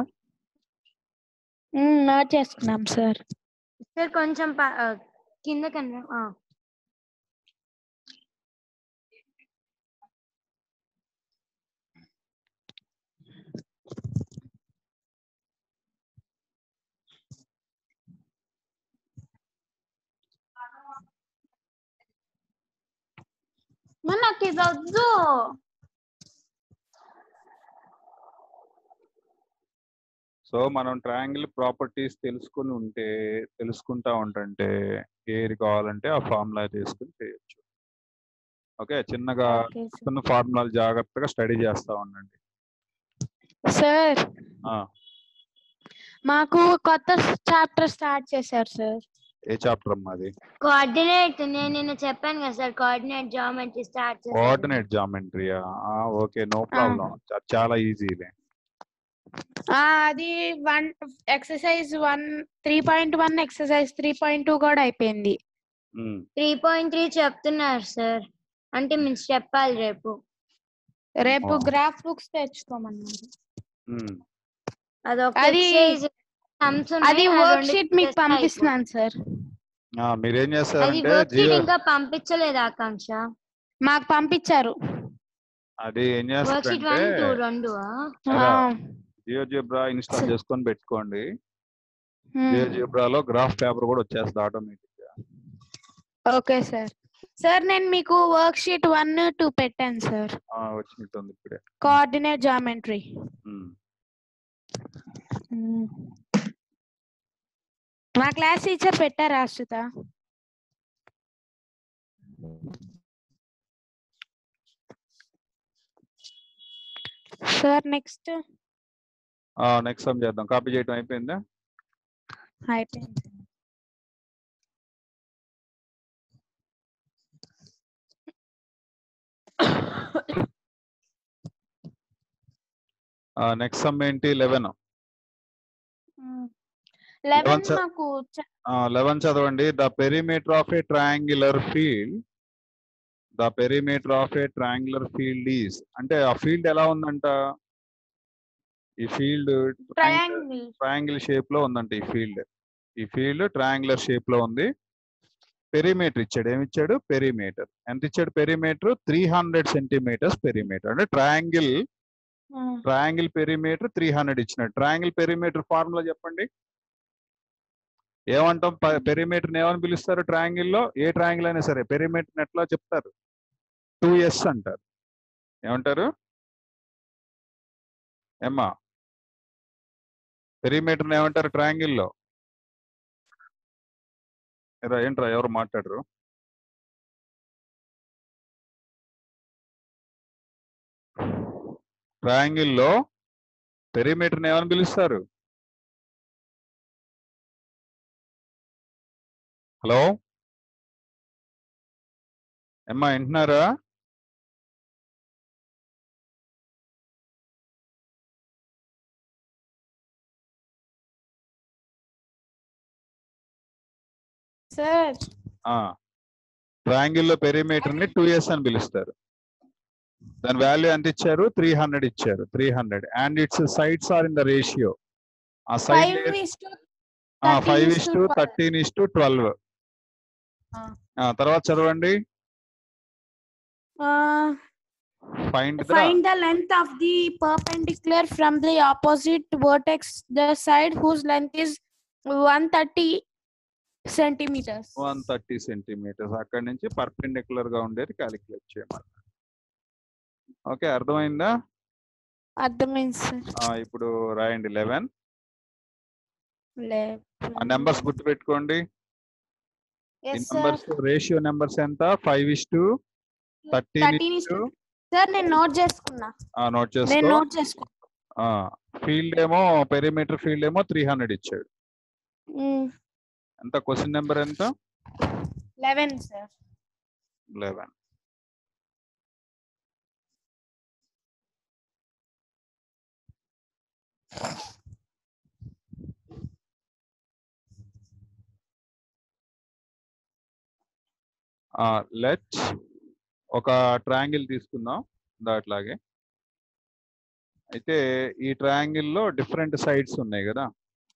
Speaker 4: నోట్ చేసుకున్నాం సార్
Speaker 2: సార్ కొంచెం ప- ఆ, కింద కన్నా ఆ.
Speaker 3: నాకు ఇది వద్దు
Speaker 1: సో మనం ట్రయాంగిల్ ప్రాపర్టీస్ తెలుసుకుని ఉంటే తెలుసుకుంటా ఉంటుంటే ఏది కావాలంటే ఆ ఫార్ములా తీసుకుని చేయొచ్చు ఓకే చిన్నగా
Speaker 4: ఓకే సార్
Speaker 1: చిన్న ఫార్ములాలు జాగ్రత్తగా స్టడీ చేస్తా ఉండండి
Speaker 4: సార్
Speaker 1: ఆ,
Speaker 4: మాకు కొత్త చాప్టర్ స్టార్ట్ చేశారు సార్
Speaker 1: ఏ చాప్టర్ అమ్మా అది
Speaker 2: కోఆర్డినేట్ నేను నిన్న చెప్పాను కదా సార్ కోఆర్డినేట్ జామెట్రీ స్టార్ట్ చేశాను
Speaker 1: కోఆర్డినేట్ జామెట్రీయా ఓకే నో ప్రాబ్లం చాలా ఈజీ ఇదే
Speaker 4: అది one exercise one three point one exercise three point two కూడా అయిపోయింది
Speaker 1: ఉమ్,
Speaker 2: త్రీ పాయింట్ త్రీ చెప్తున్నారు సార్ అంటే మీరు చెప్పాలి రేపు
Speaker 4: రేపు
Speaker 1: Oh.
Speaker 4: గ్రాఫ్ బుక్స్ తెచ్చుకోమన్నారు
Speaker 1: ఉమ్.
Speaker 2: అదొక
Speaker 4: అది-
Speaker 2: exercise sums ఉన్నాయి,
Speaker 4: అది
Speaker 2: ఆ
Speaker 4: వర్క్
Speaker 2: రెండు
Speaker 4: షీట్ మీకు
Speaker 2: చేస్తే
Speaker 4: పంపిస్తున్నాను సార్
Speaker 1: ఆ, మీరేం
Speaker 2: అది
Speaker 1: చేస్తారంటే
Speaker 2: వర్క్
Speaker 1: జియో
Speaker 2: ఇంకా పంపించలేదు ఆకాంక్ష
Speaker 4: మాకు పంపించారు
Speaker 1: అది ఏం
Speaker 2: వర్క్ షీట్ వన్
Speaker 1: చేస్తారంటే
Speaker 2: టూ రెండు
Speaker 1: అలా.
Speaker 4: ఆ,
Speaker 1: జియో జిబ్రా ఇన్స్టాల్ చేసుకొని పెట్టుకోండి
Speaker 4: హ్మ్.
Speaker 1: జియో జిబ్రాలో గ్రాఫ్ పేపర్ కూడా వచ్చేస్తుంది ఆటోమేటిక్ గా
Speaker 4: ఓకే సార్ సార్ నేను మీకు వర్క్ షీట్ వన్ టూ పెట్టాను సార్
Speaker 1: ఆ, వచ్చినట్టుంది ఇప్పుడే
Speaker 4: కోఆర్డినేట్ జామెట్రీ
Speaker 1: ఉమ్.
Speaker 4: మా క్లాస్ టీచర్ పెట్టారా Ashrutha sir next
Speaker 1: next sum చేద్దాం కాపీ చేయడం అయిపోయిందా
Speaker 4: అయిపోయింది
Speaker 1: నెక్స్ట్ సమ్ ఏంటి లెవెన్
Speaker 4: లెవెన్
Speaker 1: sir.
Speaker 4: మాకు చ-
Speaker 1: లెవెన్ చదవండి the perimeter of a triangular field the perimeter of a triangular field is అంటే ఆ ఫీల్డ్ ఎలా ఉందంట ఈ ఫీల్డ్
Speaker 4: ట్రయాంగిల్
Speaker 1: ట్రయాంగిల్ షేప్ లో ఉందంట ఈ ఫీల్డ్ ఈ ఫీల్డ్ ట్రయాంగులర్ షేప్ లో ఉంది పెరిమీటర్ ఇచ్చాడు ఏమి ఇచ్చాడు పెరిమీటర్ ఎంత ఇచ్చాడు perimeter three hundred centimeters perimeter అంటే triangle triangle perimeter three hundred ఇచ్చినాడు ట్రయాంగిల్ పెరిమీటర్ ఫార్ములా చెప్పండి ఏమంటాం పెరిమీటర్ ఏమని పిలుస్తారు ట్రయాంగిల్ లో ఏ ట్రయాంగిల్ అయినా సరే పెరిమీటర్ ఎట్లా చెప్తారు టూ ఎస్ అంటారు ఏమంటారు ఏమ్మా పెరిమీటర్ ఏమంటారు ట్రయాంగిల్ లో ఏరా ఏంట్రా ఎవరు మాట్లాడరు ట్రయాంగిల్ లో పెరిమీటర్ ఏమని పిలుస్తారు హలో అమ్మా వింటున్నారా
Speaker 4: సార్
Speaker 1: ట్రయాంగిల్ లో పెరిమీటర్ ని టూ ఇయర్స్ అని పిలుస్తారు దాని వాల్యూ ఎంత ఇచ్చారు త్రీ హండ్రెడ్ ఇచ్చారు three hundred and its sides are in the ratio ఆ side
Speaker 4: five is to
Speaker 1: five
Speaker 4: 13
Speaker 1: is
Speaker 4: is
Speaker 1: to
Speaker 4: to 12.
Speaker 1: Thirteen is to twelve
Speaker 4: Ah.
Speaker 1: తర్వాత చదవండి find the
Speaker 4: find the length of the perpendicular from the opposite vertex the side whose length is 130 centimeters
Speaker 1: one thirty centimeters అక్కడి నుంచి perpendicular గా ఉండేది calculate చేయమని okay అర్థమైందా
Speaker 4: అర్థమైంది sir
Speaker 1: ఆ, ఇప్పుడు రాయండి లెవెన్
Speaker 4: లే
Speaker 1: ఆ నెంబర్స్ గుర్తుపెట్టుకోండి ఈ
Speaker 4: yes sir
Speaker 1: numbers ratio numbers ఎంత five is to thirteen
Speaker 4: thirteen is sir నేను నోట్ చేసుకున్నా
Speaker 1: నోట్
Speaker 4: నేను
Speaker 1: చేసుకో
Speaker 4: నోట్ చేసుకున్నా
Speaker 1: ఫీల్డ్ ఏమో పెరిమీటర్ ఫీల్డ్ ఏమో త్రీ హండ్రెడ్ ఇచ్చాడు ఎంత క్వశ్చన్ నెంబర్ ఎంత
Speaker 4: లెవెన్ సార్
Speaker 1: లెవెన్ లెట్ ఒక ట్రయాంగిల్ తీసుకుందాం దాట్లాగే అయితే ఈ ట్రయాంగిల్ లో డిఫరెంట్ సైడ్స్ ఉన్నాయి కదా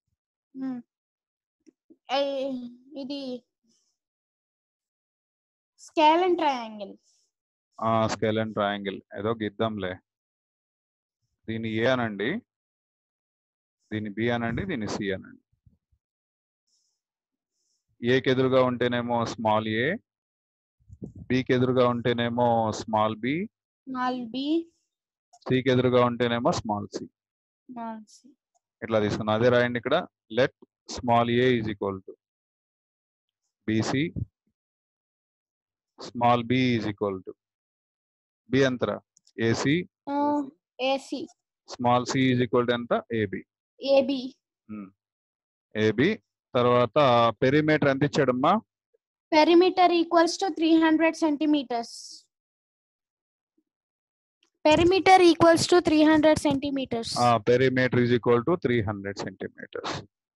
Speaker 4: ఇది scalene triangle
Speaker 1: scalene triangle ఏదో గిద్దాంలే దీని ఏ అనండి దీని బి అనండి దీని సి అనండి ఏకి ఎదురుగా ఉంటేనేమో స్మాల్ ఏ బికి ఎదురుగా ఉంటేనేమో స్మాల్ బి
Speaker 4: స్మాల్ బి
Speaker 1: సికి ఎదురుగా ఉంటేనేమో స్మాల్ సి
Speaker 4: స్మాల్ సి
Speaker 1: ఇట్లా తీసుకున్నాం అదే రాయండి ఇక్కడ let small a is equal to BC small b is equal to b ఎంతరా AC
Speaker 4: AC
Speaker 1: small c is equal to ఎంత ఏబి
Speaker 4: ఏబి
Speaker 1: ఏబి తర్వాత పెరిమీటర్ ఎంత ఇచ్చాడమ్మా
Speaker 4: perimeter equals to three hundred centimeters perimeter equals to three hundred centimeters
Speaker 1: perimeter is equal to three hundred centimeters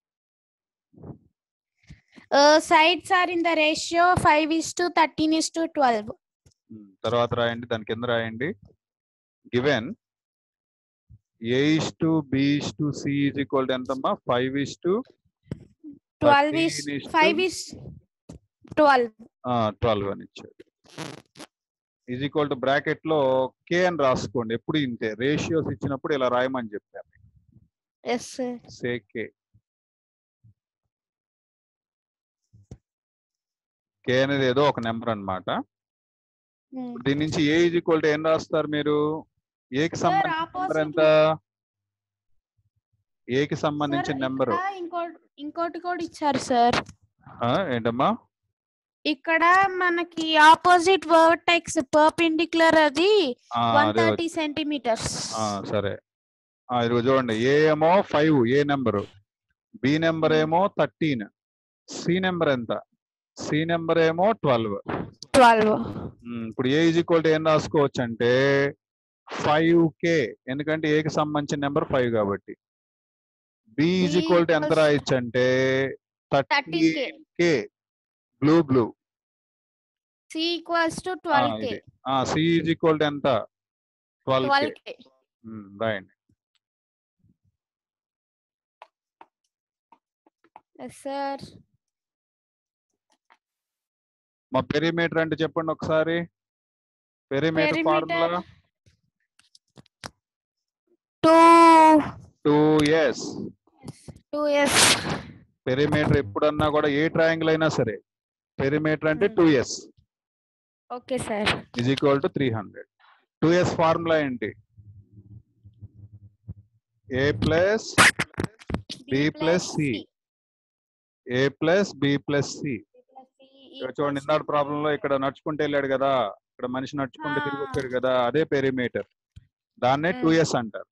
Speaker 4: sides are in the ratio five is to thirteen is to twelve
Speaker 1: తర్వాత రాయండి దాని కింద రాయండి given a is to b is to c is equal to ఎంతమ్మా five is to
Speaker 4: twelve is
Speaker 1: 13 is to-
Speaker 4: five is twelve
Speaker 1: twelve అని ఇచ్చాడు is equal to bracket లో కే అని రాసుకోండి ఎప్పుడు ఇంతే రేషియోస్ ఇచ్చినప్పుడు ఇలా రాయమని చెప్పాను
Speaker 4: ఎస్ సార్
Speaker 1: సే కే కే అనేది ఏదో ఒక నెంబర్ అన్నమాట దీని నుంచి ఏ ఈజ్ ఈక్వల్ టు ఏం రాస్తారు మీరు ఏకి సంబంధించిన నెంబర్ ఎంత ఏకి సంబంధించిన నెంబరు
Speaker 4: ఇంకోటి ఇంకోటి కూడా ఇచ్చారు సార్
Speaker 1: ఏంటమ్మా
Speaker 4: ఇక్కడ మనకి ఆపోజిట్ వర్టెక్స్ పర్పెండిక్యులర్ అది
Speaker 1: ఆ,
Speaker 4: వన్
Speaker 1: అదే
Speaker 4: థర్టీ సెంటీమీటర్స్
Speaker 1: ఆ, సరే ఆ, ఇదిగో చూడండి ఏ ఏమో five a number b number ఏమో థర్టీన్ సి నెంబర్ ఎంత సి నెంబర్ ఏమో ట్వెల్వ్
Speaker 4: ట్వెల్వ్
Speaker 1: ఇప్పుడు ఏ ఈజ్ ఈక్వల్ టు ఏం రాసుకోవచ్చు అంటే ఫైవ్ కే ఎందుకంటే ఏకి సంబంధించిన నెంబర్ ఫైవ్ కాబట్టి b is
Speaker 4: B
Speaker 1: equal to ఎంత
Speaker 4: equals-
Speaker 1: రాయొచ్చు అంటే thirty
Speaker 4: thirteen k
Speaker 1: k blue blue
Speaker 4: c equals to twelve k
Speaker 1: c is equal to ఎంత ట్వెల్వ్ కే
Speaker 4: ట్వెల్వ్ కే
Speaker 1: రాయండి
Speaker 4: సార్
Speaker 1: మా పెరిమీటర్ అంటే చెప్పండి ఒకసారి perimeter
Speaker 4: Perimeter.
Speaker 1: Formula
Speaker 4: two
Speaker 1: two s
Speaker 4: two yes
Speaker 1: perimeter ఎప్పుడన్నా కూడా ఏ ట్రయాంగిల్ అయినా సరే పెరిమీటర్ అంటే
Speaker 4: Hmm.
Speaker 1: Two s
Speaker 4: okay sir
Speaker 1: is equal to three hundred two yes formula ఏంటి a plus B plus C. A plus B plus c ఇక్కడ చూడండి ఇందాడు problem లో ఇక్కడ నడుచుకుంటూ వెళ్ళాడు కదా ఇక్కడ మనిషి నడుచుకుంటూ తిరిగి
Speaker 4: Ah.
Speaker 1: వచ్చాడు కదా అదే పెరిమీటర్ దాన్నే టూ
Speaker 4: Hmm.
Speaker 1: ఎస్ అంటారు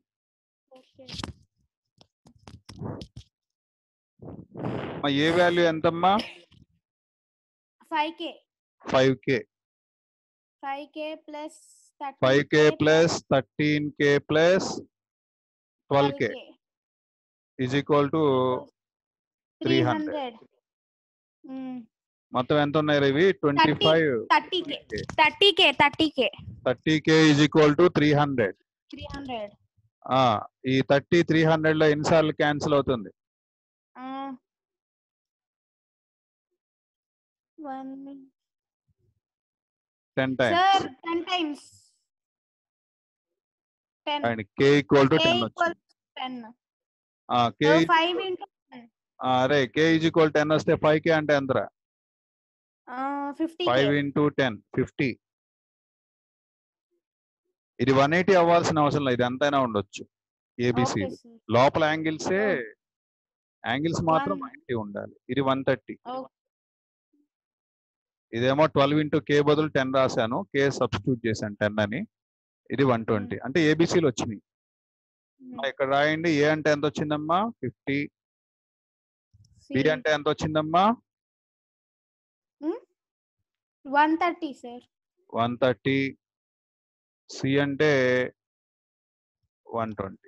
Speaker 1: అమ్మా, ఏ వాల్యూ ఎంతమ్మా
Speaker 4: five k
Speaker 1: five k
Speaker 4: five k plus thirty
Speaker 1: five k plus thirteen k plus twelve k is equal to
Speaker 4: three
Speaker 1: 300.
Speaker 4: hundred mm.
Speaker 1: మొత్తం ఎంత ఉన్నాయి ఇవి twenty five
Speaker 4: thirty k thirty k thirty k
Speaker 1: thirty k is equal to three hundred
Speaker 4: three hundred
Speaker 1: ఈ thirty three hundred లో ఎన్నిసార్లు cancel అవుతుంది
Speaker 4: uh, one
Speaker 1: ten
Speaker 4: sir
Speaker 1: times
Speaker 4: ten times ten
Speaker 1: and k equal to
Speaker 4: k
Speaker 1: ten
Speaker 4: equal
Speaker 1: వచ్చింది
Speaker 4: ten
Speaker 1: k
Speaker 4: so five into
Speaker 1: అరే k is equal ten వస్తే five k అంటే ఎంతరా
Speaker 4: uh, fifty
Speaker 1: five
Speaker 4: k
Speaker 1: into ten fifty ఇది one eighty అవ్వాల్సిన అవసరం లేదు ఇది ఎంతైనా ఉండొచ్చు ఏబిసి
Speaker 4: okay sir
Speaker 1: లోపల యాంగిల్సే యాంగిల్స్ మాత్రం
Speaker 4: One.
Speaker 1: నైన్టీ ఉండాలి ఇది వన్ థర్టీ
Speaker 4: okay
Speaker 1: ఇదేమో ట్వెల్వ్ ఇంటూ కే బదులు టెన్ రాశాను కే సబ్స్టిట్యూట్ చేశాను టెన్ అని ఇది వన్ ట్వంటీ అంటే ఏబిసిలు వచ్చినాయి
Speaker 4: mm.
Speaker 1: ఇక్కడ రాయండి ఏ అంటే ఎంత వచ్చిందమ్మా ఫిఫ్టీ బి
Speaker 4: C.
Speaker 1: అంటే ఎంత వచ్చిందమ్మా
Speaker 4: one thirty sir
Speaker 1: one thirty c అంటే వన్ ట్వంటీ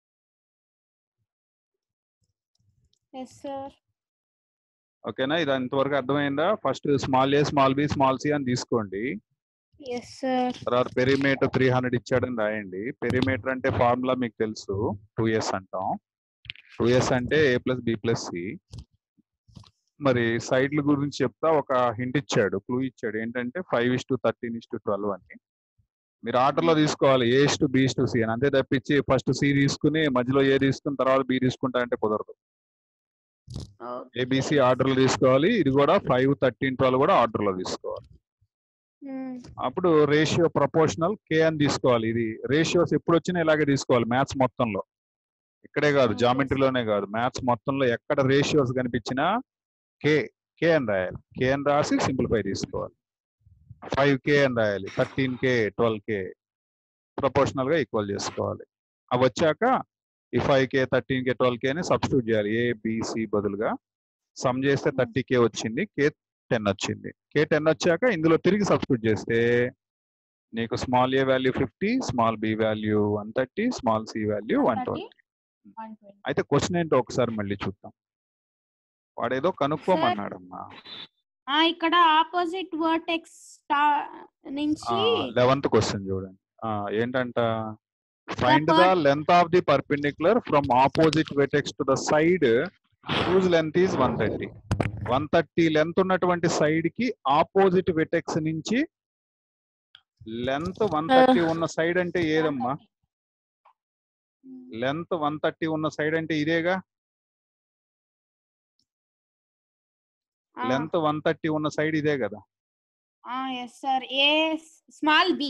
Speaker 4: yes sir
Speaker 1: ఓకేనా ఇది ఇంతవరకు అర్థమైందా first small a small b small c అని తీసుకోండి
Speaker 4: yes sir
Speaker 1: తర్వాత పెరిమీటర్ త్రీ హండ్రెడ్ ఇచ్చాడని రాయండి పెరిమీటర్ అంటే ఫార్ములా మీకు తెలుసు టూ ఇయర్స్ అంటాం టూ ఇయర్స్ అంటే a plus B plus c మరి సైడ్ల గురించి చెప్తా ఒక హింట్ ఇచ్చాడు క్లూ ఇచ్చాడు ఏంటంటే five is to thirteen is to twelve అని మీరు ఆర్డర్ లో తీసుకోవాలి a is to b is to c అని అంతే తప్పించి ఫస్ట్ సి తీసుకుని మధ్యలో ఏ తీసుకుని తర్వాత బి తీసుకుంటా అంటే కుదరదు
Speaker 4: okay
Speaker 1: ఏబిసి ఆర్డర్ లో తీసుకోవాలి ఇది కూడా ఫైవ్ థర్టీన్ ట్వెల్వ్ కూడా ఆర్డర్ లో తీసుకోవాలి
Speaker 4: mm.
Speaker 1: అప్పుడు రేషియో ప్రపోర్షనల్ కే అని తీసుకోవాలి ఇది రేషియోస్ ఎప్పుడు వచ్చినా ఇలాగే తీసుకోవాలి మ్యాథ్స్ మొత్తంలో ఇక్కడే కాదు
Speaker 4: Okay.
Speaker 1: జామెట్రీలోనే కాదు మ్యాథ్స్ మొత్తంలో ఎక్కడ రేషియోస్ కనిపించినా కే కే అని రాయాలి కే అని రాసి సింప్లిఫై తీసుకోవాలి ఫైవ్ కే అని రాయాలి thirteen k twelve k proportional గా ఈక్వల్ చేసుకోవాలి అవి వచ్చాక ఈ five k thirteen k twelve k అని సబ్స్టిట్యూట్ చేయాలి ఏ బిసి బదులుగా సమ్ చేస్తే
Speaker 4: Hmm.
Speaker 1: థర్టీ కే వచ్చింది కే టెన్ వచ్చింది కే టెన్ వచ్చాక ఇందులో తిరిగి సబ్స్టిట్యూట్ చేస్తే నీకు small a value fifty small b value one thirty small c value one
Speaker 4: 130,
Speaker 1: twenty
Speaker 4: 120
Speaker 1: అయితే క్వశ్చన్ ఏంటో ఒకసారి మళ్ళీ చూద్దాం వాడేదో కనుక్కోమన్నాడమ్మా
Speaker 3: ఆ ఇక్కడ ఆపోజిట్ వర్టెక్స్ నుంచి
Speaker 1: లెవెంత్ క్వశ్చన్ చూడండి ఆ, ఏంటంట find the
Speaker 3: per-
Speaker 1: length of the perpendicular from opposite vertex to the side whose length is one thirty one thirty length ఉన్నటువంటి సైడ్ కి ఆపోజిట్ వెటెక్స్ నుంచి లెంత్ వన్ థర్టీ ఉన్న side అంటే ఏదమ్మా లెంత్ వన్ థర్టీ ఉన్న side అంటే ఇదేగా length one thirty ఉన్న సైడ్ ఇదే కదా
Speaker 3: yes sir a small b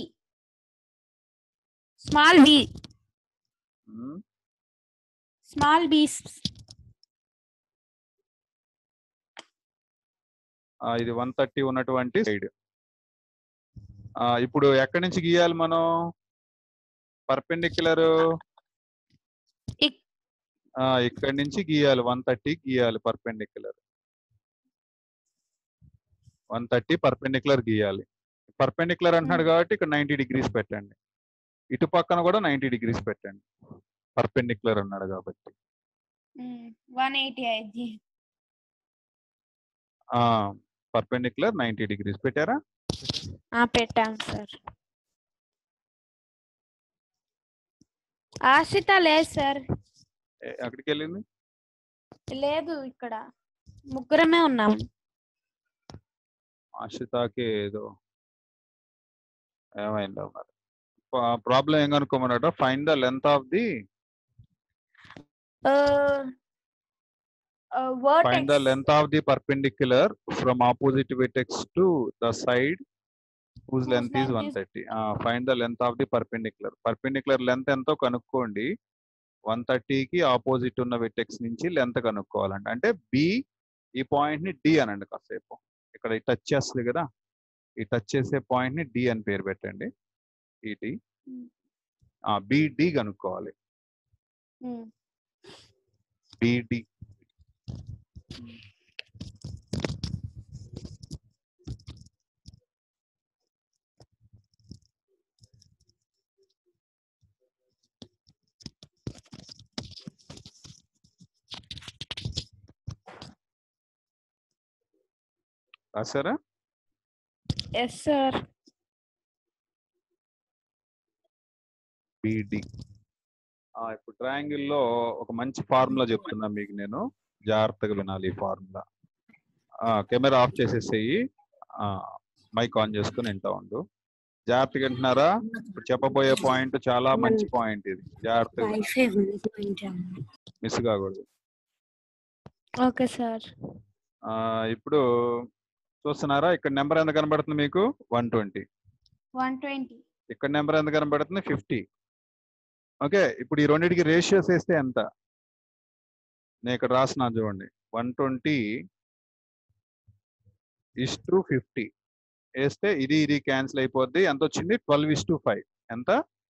Speaker 3: small b
Speaker 1: um,
Speaker 3: small B
Speaker 1: ఆ, ఇది వన్ థర్టీ ఉన్నటువంటి సైడ్ ఇప్పుడు ఎక్కడి నుంచి గీయాలి మనం పర్పెండిక్యులర్
Speaker 3: ఇక్-
Speaker 1: ఇక్కడి నుంచి గీయాలి వన్ థర్టీ గీయాలి పర్పెండిక్యులర్ వన్ థర్టీ పర్పెండిక్యులర్ గీయాలి పర్పెండిక్యులర్ అంటున్నాడు కాబట్టి ఇక్కడ నైన్టీ డిగ్రీస్ పెట్టండి ఇటు పక్కన కూడా నైన్టీ డిగ్రీస్ పెట్టండి పర్పెండిక్యులర్ అన్నాడు కాబట్టి
Speaker 3: వన్ ఎయిటీ అయింది
Speaker 1: పర్పెండిక్యులర్ నైన్టీ డిగ్రీస్ పెట్టారా
Speaker 4: పెట్టాం సార్ ఆశ్రిత లేదు సార్
Speaker 1: ఏ- ఎక్కడికి వెళ్ళింది
Speaker 4: లేదు ఇక్కడ ముగ్గురమే ఉన్నాం
Speaker 1: ఆశితాకి ఏదో ఏమైందో మరి ప్రాబ్లం ఏం కనుక్కోమన్నాడు find the length of the
Speaker 4: Uh, uh,
Speaker 1: find the
Speaker 4: vertex.
Speaker 1: Length of the perpendicular from opposite vertex to the side whose
Speaker 4: Whose
Speaker 1: length is
Speaker 4: length
Speaker 1: one
Speaker 4: is-
Speaker 1: thirty find the length of the perpendicular perpendicular length ఎంతో కనుక్కోండి one థర్టీకి opposite ఉన్న విటెక్స్ నుంచి length కనుక్కోవాలండి అంటే B ఈ point ని D అనండి కాసేపు ఇక్కడ టచ్ చేస్తుంది కదా ఈ టచ్ చేసే పాయింట్ ని డి అని పేరు పెట్టండి ఈ డి
Speaker 4: Hmm.
Speaker 1: బిడి కనుక్కోవాలి
Speaker 4: Hmm.
Speaker 1: బిడి రాసారా
Speaker 4: Yes, sir.
Speaker 1: బిడి ఇప్పుడు ట్రయాంగిల్ లో ఒక మంచి ఫార్ములా చెప్తున్నా మీకు నేను జాగ్రత్తగా వినాలి ఈ ఫార్ములా కెమెరా ఆఫ్ చేసేసేయి మైక్ ఆన్ చేసుకుని వింటా ఉండు జాగ్రత్తగా వింటున్నారా ఇప్పుడు చెప్పబోయే పాయింట్ చాలా మంచి పాయింట్ ఇది జాగ్రత్తగా మిస్ కాకూడదు
Speaker 4: Okay, sir.
Speaker 1: ఆ, ఇప్పుడు చూస్తున్నారా ఇక్కడ నెంబర్ ఎంత కనబడుతుంది మీకు వన్ ట్వంటీ
Speaker 4: 120.
Speaker 1: ఇక్కడ నెంబర్ ఎంత కనబడుతుంది ఫిఫ్టీ ఓకే ఇప్పుడు ఈ రెండింటికి రేషియోస్ వేస్తే ఎంత నేను ఇక్కడ రాస్తున్నాను చూడండి one twenty is to fifty వేస్తే ఇది ఇది క్యాన్సిల్ అయిపోద్ది ఎంత వచ్చింది ట్వెల్వ్ ఇస్ టు ఫైవ్ ఎంత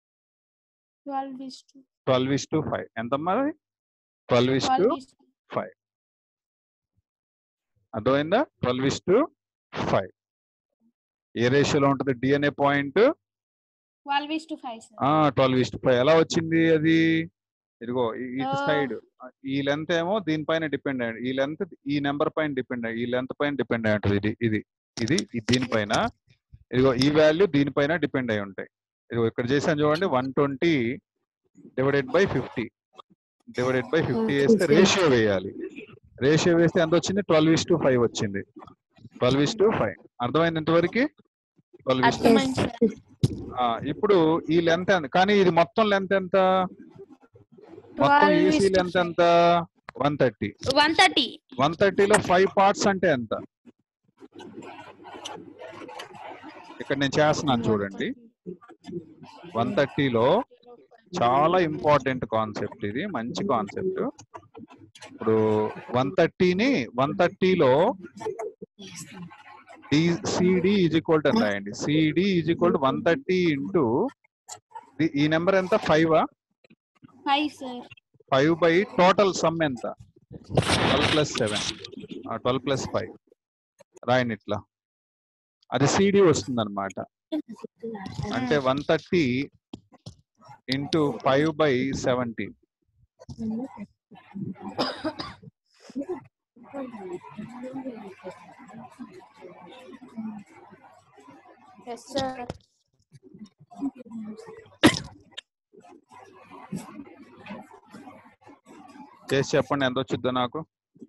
Speaker 4: 12 is to
Speaker 1: twelve is to five ఎంత మరి twelve is to
Speaker 4: 12 is to
Speaker 1: అర్థమైందా ట్వెల్వ్ ఇస్ టు ఫైవ్ ఏ రేషియోలో ఉంటుంది డి అనే point
Speaker 4: 12 is to 5, sir.
Speaker 1: Twelve is to five ఎలా వచ్చింది అది ఇదిగో ఈ- ఇటు
Speaker 4: ఆ.
Speaker 1: సైడ్ ఈ లెంత్ ఏమో దీనిపైన డిపెండ్ అయ్యి ఈ లెంత్ ఈ నెంబర్ పైన డిపెండ్ అయ్యి ఈ లెంత్ పైన డిపెండ్ అయి ఉంటుంది ఇది ఇది ఇది ఇది దీనిపైన ఇదిగో ఈ వాల్యూ దీనిపైన డిపెండ్ అయి ఉంటాయి ఇదిగో ఇక్కడ చేసాను చూడండి one twenty divided by fifty divided by fifty వేస్తే రేషియో వేయాలి రేషియో వేస్తే ఎంత వచ్చింది ట్వెల్వ్ ఇస్ టు ఫైవ్ వచ్చింది ట్వెల్వ్ ఇస్ టు ఫైవ్ అర్థమైంది ఇంతవరకు ట్వెల్వ్ ఇస్ టు
Speaker 4: అర్థమైంది సార్
Speaker 1: ఇప్పుడు ఈ లెంత్ ఎంత కానీ ఇది మొత్తం లెంత్ ఎంత మొత్తం
Speaker 4: 12
Speaker 1: ఏసీ
Speaker 4: is to
Speaker 1: లెంత్ ఎంత one thirty
Speaker 4: one thirty
Speaker 1: one థర్టీలో ఫైవ్ పార్ట్స్ అంటే ఎంత ఇక్కడ నేను చేస్తున్నాను చూడండి వన్ థర్టీలో చాలా ఇంపార్టెంట్ కాన్సెప్ట్ ఇది మంచి కాన్సెప్ట్ ఇప్పుడు వన్ థర్టీని వన్ థర్టీలో సిడి ఈజ్ ఈక్వల్ టు రాయండి CD is equal to one thirty into ఈ నెంబర్ ఎంత five
Speaker 4: five sir
Speaker 1: five by total sum ఎంత twelve plus seven twelve plus five రాయండి ఇట్లా అది సిడి వస్తుంది అనమాట అంటే one thirty into five by seventy
Speaker 4: yes sir
Speaker 1: చేసి చెప్పండి ఎంత వచ్చిందో నాకు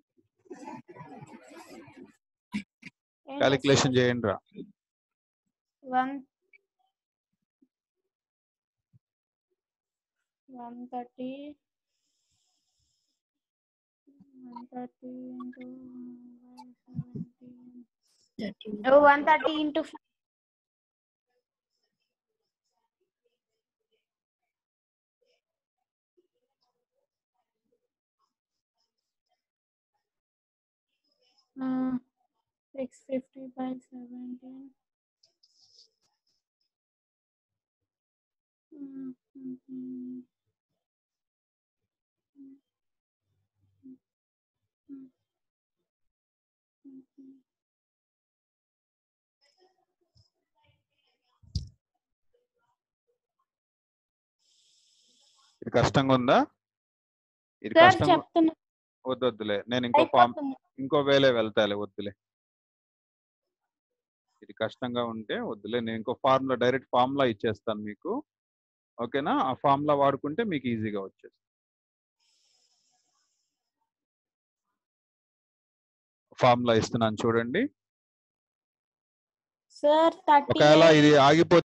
Speaker 1: క్యాలిక్యులేషన్ చేయండి రా
Speaker 4: one one thirty one thirty into one thirty into six fifty by seventeen
Speaker 1: ఇది కష్టంగా ఉందా ఇది
Speaker 4: సార్
Speaker 1: కష్టంగా
Speaker 4: చెప్తున్నా
Speaker 1: వద్దు వద్దులే నేను ఇంకో ఫామ్
Speaker 4: అయిపోతుంది.
Speaker 1: ఇంకో వేలే వెళ్తాలే వద్దులే ఇది కష్టంగా ఉంటే వద్దులే నేను ఇంకో ఫార్ములా డైరెక్ట్ ఫార్ములా ఇచ్చేస్తాను మీకు ఓకేనా ఆ ఫార్ములా వాడుకుంటే మీకు ఈజీగా వచ్చేస్తుంది ఫార్ములా ఇస్తున్నాను చూడండి
Speaker 4: సార్ థర్టీ
Speaker 1: ఒకవేళ ఇది ఆగిపోతే